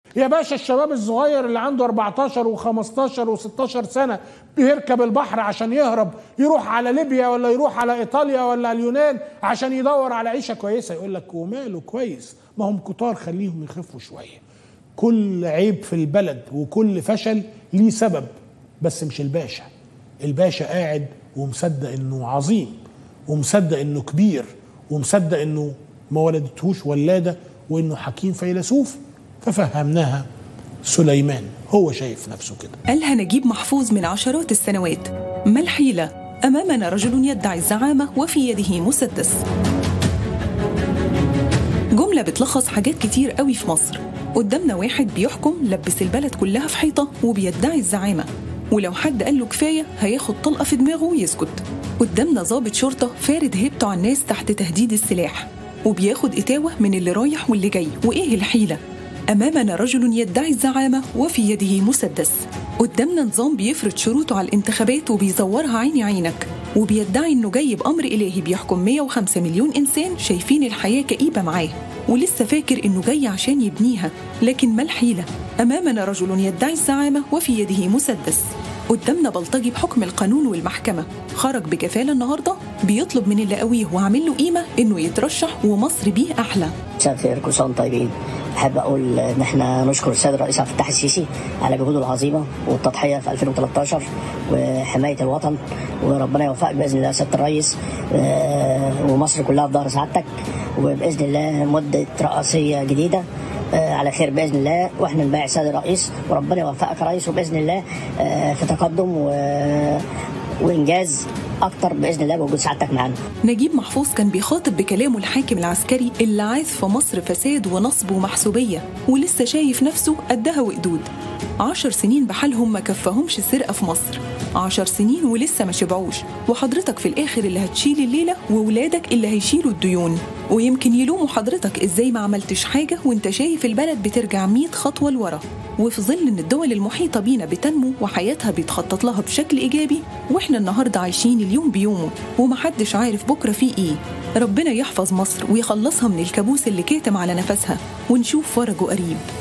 يا باشا الشباب الصغير اللي عنده 14 و15 و16 سنه بيركب البحر عشان يهرب يروح على ليبيا ولا يروح على ايطاليا ولا اليونان عشان يدور على عيشه كويسه يقول لك وماله كويس ما هم كتار خليهم يخفوا شويه كل عيب في البلد وكل فشل ليه سبب بس مش الباشا الباشا قاعد ومصدق انه عظيم ومصدق انه كبير ومصدق انه ما ولدتهوش ولاده وانه حكيم فيلسوف ففهمناها سليمان هو شايف نفسه كده قالها نجيب محفوظ من عشرات السنوات ما الحيلة أمامنا رجل يدعي الزعامة وفي يده مسدس جملة بتلخص حاجات كتير قوي في مصر قدامنا واحد بيحكم لبس البلد كلها في حيطة وبيدعي الزعامة ولو حد قال له كفاية هياخد طلقة في دماغه ويسكت قدامنا ضابط شرطة فارد هيبته على الناس تحت تهديد السلاح وبياخد إتاوة من اللي رايح واللي جاي وإيه الحيلة؟ أمامنا رجل يدعي الزعامة وفي يده مسدس قدامنا نظام بيفرض شروطه على الانتخابات وبيزورها عيني عينك وبيدعي انه جاي بامر الهي بيحكم 105 مليون انسان شايفين الحياه كئيبه معاه ولسه فاكر انه جاي عشان يبنيها لكن ما الحيله امامنا رجل يدعي الزعامه وفي يده مسدس قدامنا بلطجي بحكم القانون والمحكمة خرج بكفالة النهاردة بيطلب من اللي قويه وعامل له قيمة إنه يترشح ومصر بيه أحلى مساء الخير كل سنه وانتم طيبين احب اقول ان احنا نشكر السيد الرئيس عبد الفتاح السيسي على جهوده العظيمه والتضحيه في 2013 وحمايه الوطن وربنا يوفقك باذن الله يا سياده الرئيس آه، ومصر كلها في ظهر سعادتك وباذن الله مده رئاسيه جديده آه، على خير باذن الله واحنا نبايع السيد الرئيس وربنا يوفقك يا ريس وباذن الله آه، في تقدم و- وانجاز اكتر باذن الله بوجود سعادتك معانا نجيب محفوظ كان بيخاطب بكلامه الحاكم العسكري اللي عايز في مصر فساد ونصب ومحسوبية ولسه شايف نفسه قدها وقدود عشر سنين بحالهم ما كفاهمش السرقة في مصر عشر سنين ولسه ما شبعوش وحضرتك في الآخر اللي هتشيل الليلة وولادك اللي هيشيلوا الديون ويمكن يلوموا حضرتك ازاي ما عملتش حاجة وانت شايف البلد بترجع 100 خطوة لورا وفي ظل ان الدول المحيطة بينا بتنمو وحياتها بيتخطط لها بشكل ايجابي واحنا النهاردة عايشين اليوم بيومه ومحدش عارف بكرة فيه ايه ربنا يحفظ مصر ويخلصها من الكابوس اللي كاتم على نفسها ونشوف فرجه قريب